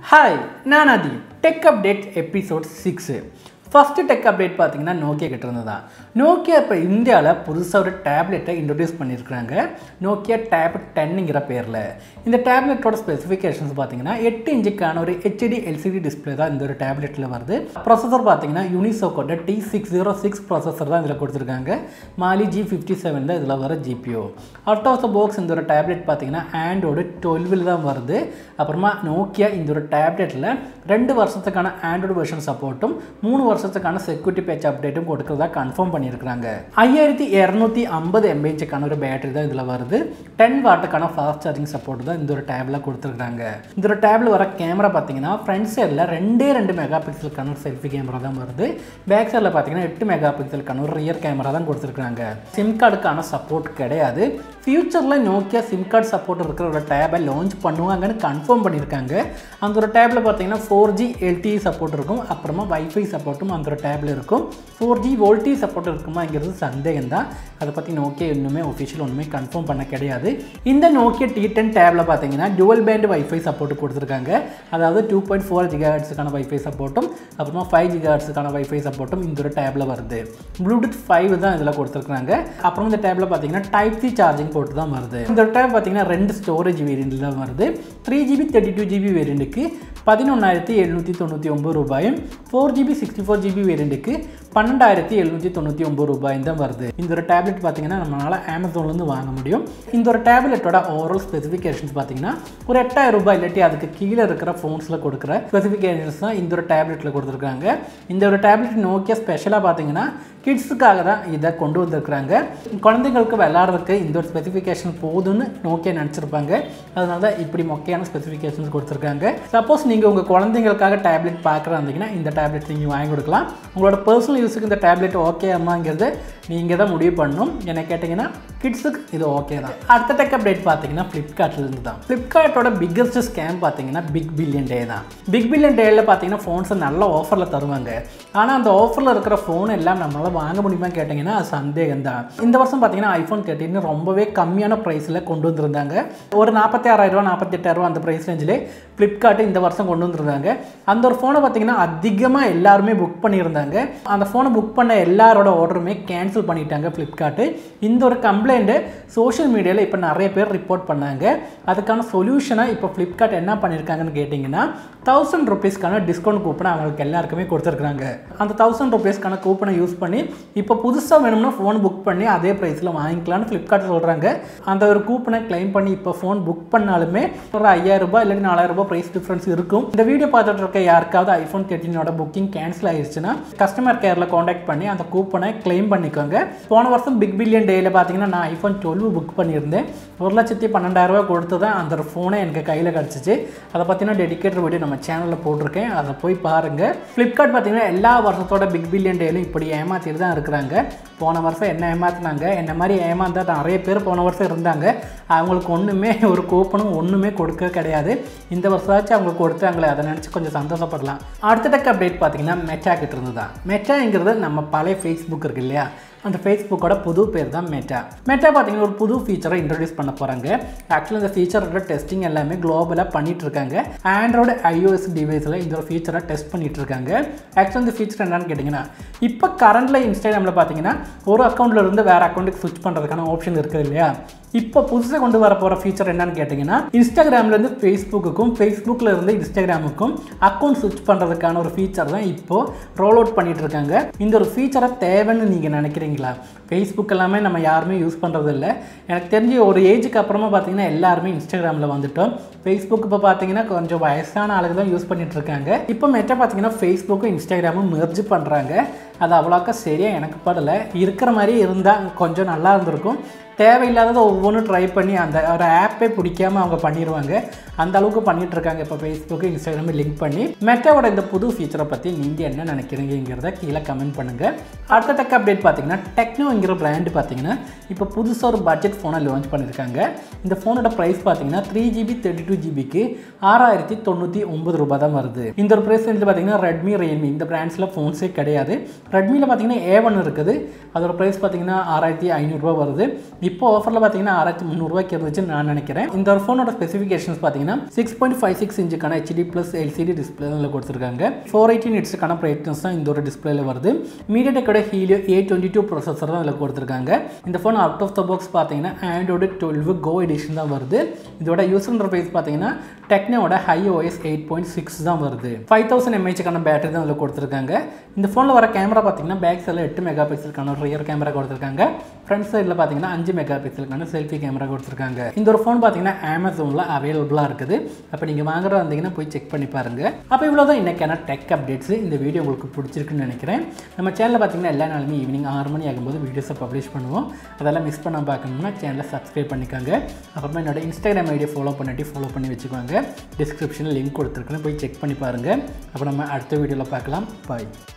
hi நான் Adhi tech update episode six first tech update பார்த்தீங்கன்னா Nokia கிட்ட இருந்து தான் நோக்கியா இப்போ இந்தியாவில் புதுசாக ஒரு டேப்லெட்டை இன்ட்ரடியூஸ் பண்ணியிருக்கிறாங்க நோக்கியா டேப் டென்னுங்கிற பேரில் இந்த டேப்லெட்டோட ஸ்பெசிஃபிகேஷன்ஸ் பார்த்தீங்கன்னா எட்டு இன்ச்சுக்கான ஒரு ஹெச்டி எல்சிடி டிஸ்பிளே தான் இந்த ஒரு டேப்லெட்டில் வருது ப்ராசஸர் பார்த்தீங்கன்னா யூனிசோக்கோட T six zero six processor தான் இதில் கொடுத்துருக்காங்க மாலி ஜி ஃபிஃப்டி செவன் தான் இதில் வர ஜிபிஓ அவுட் ஆஃப் த பாக்ஸ் இந்த ஒரு டேப்லெட் பார்த்தீங்கன்னா ஆண்ட்ராய்டு டுவெல்வில் தான் வருது அப்புறமா நோக்கியா இந்த ஒரு டேப்லெட்டில் ரெண்டு வருஷத்துக்கான ஆண்ட்ராய்டு வெர்ஷன் சப்போர்ட்டும் மூணு வருஷத்துக்கான செக்யூரிட்டி பேட்ச் அப்டேட்டும் கொடுக்குறதா கன்ஃபார்ம் பண்ணியிருக்கிறாங்க ஐயாயிரத்தி இரநூத்தி ஐம்பது எம்ஏஹெச்சுக்கான ஒரு பேட்டரி தான் இதில் வருது டென் வாட்டுக்கான ஃபாஸ்ட் சார்ஜிங் சப்போர்ட் தான் இந்த ஒரு டேபில் கொடுத்துருக்காங்க இந்த ஒரு டேபில் வர கேமரா பார்த்தீங்கன்னா ஃப்ரண்ட் சைடில் ரெண்டே ரெண்டு மெகா பிக்சலுக்கான ஒரு செல்ஃபி கேமரா தான் வருது பேக் சைடில் பார்த்தீங்கன்னா எட்டு மெகா பிக்சலுக்கான ஒரு ரியர் கேமரா தான் கொடுத்துருக்காங்க சிம் கார்டுக்கான சப்போர்ட் கிடையாது ஃபியூச்சரில் நோக்கியா சிம் கார்டு சப்போர்ட் இருக்கிற ஒரு டேபை லான்ச் பண்ணுவாங்கன்னு கன்ஃபார்ம் பண்ணியிருக்காங்க அந்த ஒரு டேபில் பார்த்தீங்கன்னா ஃபோர் ஜி எல்டிஇ சப்போர்ட் இருக்கும் அப்புறமா வைஃபை சப்போர்ட்டும் அந்த ஒரு டேபில் இருக்கும் ஃபோர் ஜி வோல்டி சப்போர்ட் இருக்குமாங்கிறது சந்தேகம் தான் அதை பற்றி நோக்கியா இன்னுமே ஒஃபிஷியல் ஒன்றுமே கன்ஃபார்ம் பண்ண கிடையாது இந்த நோக்கியா டி டென் டேபில் பார்த்தீங்கன்னா டுவல் பேண்ட் வைஃபை சப்போர்ட் கொடுத்துருக்காங்க அதாவது டூ பாயிண்ட் ஃபோர் ஜிகாஹெட்ஸுக்கான வைஃபை சப்போர்ட்டும் அப்புறமா ஃபைவ் ஜிகாஹெட்ஸுக்கான வைஃபை சப்போர்ட்டும் இந்த ஒரு டேபில் வருது ப்ளூடூத் ஃபைவ் தான் இதில் கொடுத்துருக்காங்க அப்புறம் இந்த டேபில் பார்த்தீங்கன்னா டைப் சி சார்ஜிங் போட்டு தான் வருது இந்த டேப் பார்த்தீங்கன்னா ரெண்டு ஸ்டோரேஜ் வேரியண்ட்டில் தான் வருது three GB thirty two GB வேரியண்ட்டுக்கு பதினொன்றாயிரத்தி எழுநூற்றி தொண்ணூற்றி ஒம்பது ரூபாயும் four GB sixty four GB வேரியண்ட்டுக்கு பன்னெண்டாயிரத்தி எழுநூற்றி தொண்ணூற்றி ஒம்பது ரூபாயும் தான் வருது இந்த ஒரு டேப்லெட் பார்த்தீங்கன்னா நம்மளால் அமேசான்லேருந்து வாங்க முடியும் இந்த ஒரு டேப்லெட்டோட ஓவரால் ஸ்பெசிஃபிகேஷன்ஸ் பார்த்தீங்கன்னா ஒரு எட்டாயிரம் ரூபாய் இல்லாட்டி அதுக்கு கீழே இருக்கிற ஃபோன்ஸில் கொடுக்குற ஸ்பெசிஃபிகேஷன்ஸ் தான் இந்த ஒரு டேப்லெட்டில் கொடுத்துருக்காங்க இந்த ஒரு டேப்லெட் நோக்கியா ஸ்பெஷலாக பார்த்தீங்கன்னா கிட்ஸுக்காக தான் இதை கொண்டு வந்திருக்கிறாங்க குழந்தைங்களுக்கு விளாட்றதுக்கு இந்த ஒரு ஸ்பெசிஃபிகேஷன் போதும்னு நோக்கியா நினச்சிருப்பாங்க அதனால தான் இப்படி மொக்கையான ஸ்பெசிஃபிகேஷன்ஸ் கொடுத்துருக்காங்க சப்போஸ் நீங்கள் உங்கள் குழந்தைங்களுக்காக டேப்லெட் பார்க்குறாந்தீங்கன்னா இந்த டேப்லெட் நீங்கள் வாங்கி கொடுக்கலாம் உங்களோட பர்சனல் யூஸுக்கு இந்த டேப்லெட் ஓகே அம்மாங்கிறது நீங்கள் தான் முடிவு பண்ணணும் என்ன கேட்டிங்கன்னா கிட்ஸுக்கு இது ஓகே தான் அடுத்த டெக் அப்டேட் பார்த்தீங்கன்னா ஃப்ளிப்கார்ட்லேருந்து தான் ஃப்ளிப்கார்ட்டோட பிக்கஸ்ட் ஸ்கேம் பார்த்தீங்கன்னா பிக் பில்லியன் டே தான் பிக் பில்லியன் டேயில் பார்த்தீங்கன்னா ஃபோன்ஸை நல்ல ஆஃபரில் தருவாங்க ஆனால் அந்த ஆஃபரில் இருக்கிற ஃபோன் எல்லாம் நம்மளால் வாங்க முடியுமா கேட்டிங்கன்னா அது சந்தேகம் தான் இந்த வருஷம் பார்த்தீங்கன்னா ஐஃபோன் தேர்ட்டின் ரொம்பவே கம்மியான ப்ரைஸில் கொண்டு வந்திருந்தாங்க ஒரு நாற்பத்தி ஆறாயிரரூவா நாற்பத்தெட்டாயிரரூவா அந்த ப்ரைஸ் ரேஞ்சிலே ஃப்ளிப்கார்ட் இந்த வருஷம் கொண்டு வந்திருந்தாங்க அந்த ஒரு ஃபோனை பார்த்தீங்கன்னா அதிகமாக எல்லாருமே புக் பண்ணியிருந்தாங்க அந்த ஃபோனை புக் பண்ண எல்லாரோட ஆர்டருமே கேன்சல் பண்ணிட்டாங்க ஃப்ளிப்கார்ட்டு இந்த ஒரு கம்ப்ளைண்ட்டு சோஷியல் மீடியாவில் இப்போ நிறைய பேர் ரிப்போர்ட் பண்ணாங்க அதுக்கான சொல்யூஷனாக இப்போ ஃப்ளிப்கார்ட் என்ன பண்ணியிருக்காங்கன்னு கேட்டிங்கன்னா தௌசண்ட் ருபீஸ்க்கான டிஸ்கவுண்ட் கூப்பனை அவங்களுக்கு எல்லாருக்குமே கொடுத்துருக்குறாங்க அந்த தௌசண்ட் ருபீஸ்க்கான கூப்பனை யூஸ் பண்ணி இப்போ புதுசாக வேணும்னா ஃபோன் புக் பண்ணி அதே ப்ரைஸில் வாங்கிக்கலாம்னு ஃப்ளிப்கார்ட் சொல்கிறாங்க அந்த ஒரு கூப்பனை கிளைம் பண்ணி இப்போ ஃபோன் புக் பண்ணாலுமே ஒரு ஐயாயிரம் ரூபாய் இல்லாட்டி நாலாயிரம் ரூபாய் ப்ரைஸ் டிஃப்ரென்ஸ் இருக்கும் இந்த வீடியோ பார்த்துட்டு இருக்க யாருக்காவது ஐஃபோன் தேர்ட்டினோட புக்கிங் கேன்சல் ஆயிடுச்சுன்னா கஸ்டமர் கேரில் காண்டாக்ட் பண்ணி அந்த கூப்பனை கிளைம் பண்ணிக்கோங்க போன வருஷம் பிக் பில்லியன் டேயில் பார்த்தீங்கன்னா நான் ஐஃபோன் டுவெல் புக் பண்ணியிருந்தேன் ஒரு லட்சத்தி பன்னெண்டாயிரம் ரூபாய் கொடுத்து தான் அந்த ஃபோனை எனக்கு கையில் கிடச்சிச்சு அதை பற்றின டெடிக்கேட்டட் வீடியோ நம்ம சேனலில் போட்டிருக்கேன் அதை போய் பாருங்கள் ஃப்ளிப்கார்ட் பார்த்தீங்கன்னா எல்லா வருஷத்தோட பிக் பில்லியன் டேலையும் இப்படி ஏமாற்றிட்டு தான் இருக்கிறாங்க போன வருஷம் என்ன ஏமாற்றினாங்க என்ன மாதிரி ஏமாந்தா நிறைய பேர் போன வருஷம் இருந்தாங்க அவங்களுக்கு ஒன்றுமே ஒரு கூப்பனும் ஒன்றுமே கொடுக்க கிடையாது இந்த வருஷமாச்சும் அவங்களுக்கு கொடுத்தாங்களே அதை நினச்சி கொஞ்சம் சந்தோஷப்படலாம் அடுத்த டெக் அப்டேட் பார்த்தீங்கன்னா மெட்டா கிட்ட இருந்து தான் மெட்டாங்கிறது நம்ம பழைய ஃபேஸ்புக் இருக்கு இல்லையா அந்த ஃபேஸ்புக்கோட புது பேர் தான் மெட்டா மெட்டா பார்த்தீங்கன்னா ஒரு புது ஃபீச்சரை இன்ட்ரடியூஸ் பண்ண போகிறாங்க ஆக்சுவலி இந்த ஃபீச்சரோட டெஸ்டிங் எல்லாமே குளோபலாக பண்ணிட்டு இருக்காங்க ஆண்ட்ராய்டு ஐஓஎஸ் டிவைஸில் இந்த ஒரு ஃபீச்சரை டெஸ்ட் பண்ணிட்டு இருக்காங்க ஆக்சுவலி இந்த ஃபீச்சர் என்னன்னு கேட்டிங்கன்னா இப்போ கரண்டில் இன்ஸ்டாகிராமில் பார்த்தீங்கன்னா ஒரு அக்கௌண்ட்டில் இருந்து வேறு அக்கௌண்ட்டுக்கு ஸ்விட்ச் பண்ணுறதுக்கான ஆப்ஷன் இருக்குது இல்லையா இப்போ புதுசாக கொண்டு வர போகிற ஃபீச்சர் என்னன்னு கேட்டிங்கன்னா இன்ஸ்டாகிராம்லேருந்து ஃபேஸ்புக்குக்கும் ஃபேஸ்புக்கில் இருந்து இன்ஸ்டாகிராமுக்கும் அக்கௌண்ட் ஸ்விட்ச் பண்ணுறதுக்கான ஒரு ஃபீச்சர் தான் இப்போது ரோல் அவுட் பண்ணிட்டு இருக்காங்க இந்த ஒரு ஃபீச்சரை தேவைன்னு நீங்கள் நினைக்கிறீங்களா ஃபேஸ்புக் எல்லாமே நம்ம யாருமே யூஸ் பண்ணுறது இல்லை எனக்கு தெரிஞ்சு ஒரு ஏஜுக்கு அப்புறமா பார்த்தீங்கன்னா எல்லாருமே இன்ஸ்டாகிராமில் வந்துட்டோம் ஃபேஸ்புக் இப்போ பார்த்தீங்கன்னா கொஞ்சம் வயசான ஆளுங்க தான் யூஸ் பண்ணிட்டு இருக்காங்க இப்போ மெட்டா பார்த்தீங்கன்னா ஃபேஸ்புக்கும் இன்ஸ்டாகிராமும் மெர்ஜ் பண்ணுறாங்க அது அவ்வளோக்கா சரியாக எனக்கு படலை இருக்கிற மாதிரி இருந்தால் கொஞ்சம் நல்லா இருந்திருக்கும் தேவையில்லாததை ஒவ்வொன்றும் ட்ரை பண்ணி அந்த ஒரு ஆப்பே பிடிக்காம அவங்க பண்ணிடுவாங்க அந்த அளவுக்கு பண்ணிட்டு இருக்காங்க இப்போ ஃபேஸ்புக்கு இன்ஸ்டாகிராமு லிங்க் பண்ணி மெட்டாவோட இந்த புது ஃபீச்சரை பற்றி நீங்கள் என்ன நினைக்கிறீங்கிறத கீழே கமெண்ட் பண்ணுங்கள் அடுத்த டெக் அப்டேட் பார்த்தீங்கன்னா டெக்னோங்கிற பிராண்டு பார்த்தீங்கன்னா இப்போ புதுசாக ஒரு பட்ஜெட் ஃபோனை லான்ச் பண்ணியிருக்காங்க இந்த ஃபோனோட ப்ரைஸ் பார்த்தீங்கன்னா த்ரீ ஜிபி தேர்ட்டி டூ ஜிபிக்கு ஆறாயிரத்தி தொண்ணூற்றி ஒம்பது ரூபாய் தான் வருது இந்த ஒரு ப்ரைஸ் ரேஞ்சில் பார்த்தீங்கன்னா ரெட்மி ரியல்மி இந்த பிராண்ட்ஸில் ஃபோன்ஸே கிடையாது ரெட்மியில் பார்த்தீங்கன்னா ஏ ஒன் இருக்குது அதோட ப்ரைஸ் பார்த்தீங்கன்னா ஆறாயிரத்தி ஐநூறுரூவா வருது இப்போ ஆஃபரில் பார்த்தீங்கன்னா ஆறாயிரத்தி முந்நூறுவாய்க்கு இருந்துச்சுன்னு நான் நினைக்கிறேன் இந்த ஒரு ஃபோனோட ஸ்பெசிஃபிகேஷன்ஸ் பார்த்தீங்கன்னா சிக்ஸ் பாயிண்ட் ஃபைவ் சிக்ஸ் இன்ச்சுக்கான ஹெச்டி ப்ளஸ் எல்சிடி டிஸ்பிளேல கொடுத்துருக்காங்க ஃபோர் எயிட்டி நிட்ஸுக்கான பிரைட்னஸ் தான் இந்த ஒரு டிஸ்பிளேல வருது மீடியாடெக்கோட Helio A twenty two processor தான் அதில் கொடுத்துருக்காங்க இந்த phone out of the box பார்த்தீங்கன்னா ஆண்ட்ராய்டு டுவெல் கோ எடிஷன் தான் வருது இதோட யூசர் இன்டர்ஃபேஸ் பார்த்தீங்கன்னா டெக்னோட hi OS eight point six தான் வருது ஃபைவ் தௌசண்ட் எம்ஏஹெச்க்கான பேட்டரி தான் அதில் கொடுத்துருக்காங்க இந்த ஃபோனில் வர கேமரா பார்த்தீங்கன்னா பேக் சைடில் எட்டு மெகா பிக்சலுக்கான ரியர் கேமரா கொடுத்துருக்காங்க ஃப்ரண்ட் சைடில் பார்த்தீங்கன்னா அஞ்சு மெகா பிக்சலுக்கான செல்ஃபி கேமரா கொடுத்துருக்காங்க இந்த ஒரு ஃபோன் பார்த்தீங்கன்னா அமேசானில் அவைலபிளாக இருக்குது அப்போ நீங்கள் வாங்குறதா இருந்தீங்கன்னா போய் செக் பண்ணி பாருங்கள் அப்போ இவ்வளோ தான் இன்றைக்கான டெக் அப்டேட்ஸ் இந்த வீடியோ உங்களுக்கு பிடிச்சிருக்குன்னு நினைக்கிறேன் நம்ம சேனலில் பார்த்தீங்கன்னா எல்லா நாளுமே ஈவினிங் ஆறு மணி ஆகும்போது வீடியோஸை பப்ளிஷ் பண்ணுவோம் அதெல்லாம் மிஸ் பண்ண பார்க்கணும்னா சேனலை சப்ஸ்கிரைப் பண்ணிக்கோங்க அப்புறமா என்னோட இன்ஸ்டாகிராம் ஐடியை ஃபாலோ பண்ணிட்டு ஃபாலோ பண்ணி வச்சுக்கோங்க டிஸ்கிரிப்ஷனில் லிங்க் கொடுத்துருக்குன்னு போய் செக் பண்ணி பாருங்கள் அப்போ நம்ம அடுத்த வீடியோவில் பார்க்கலாம் பாய்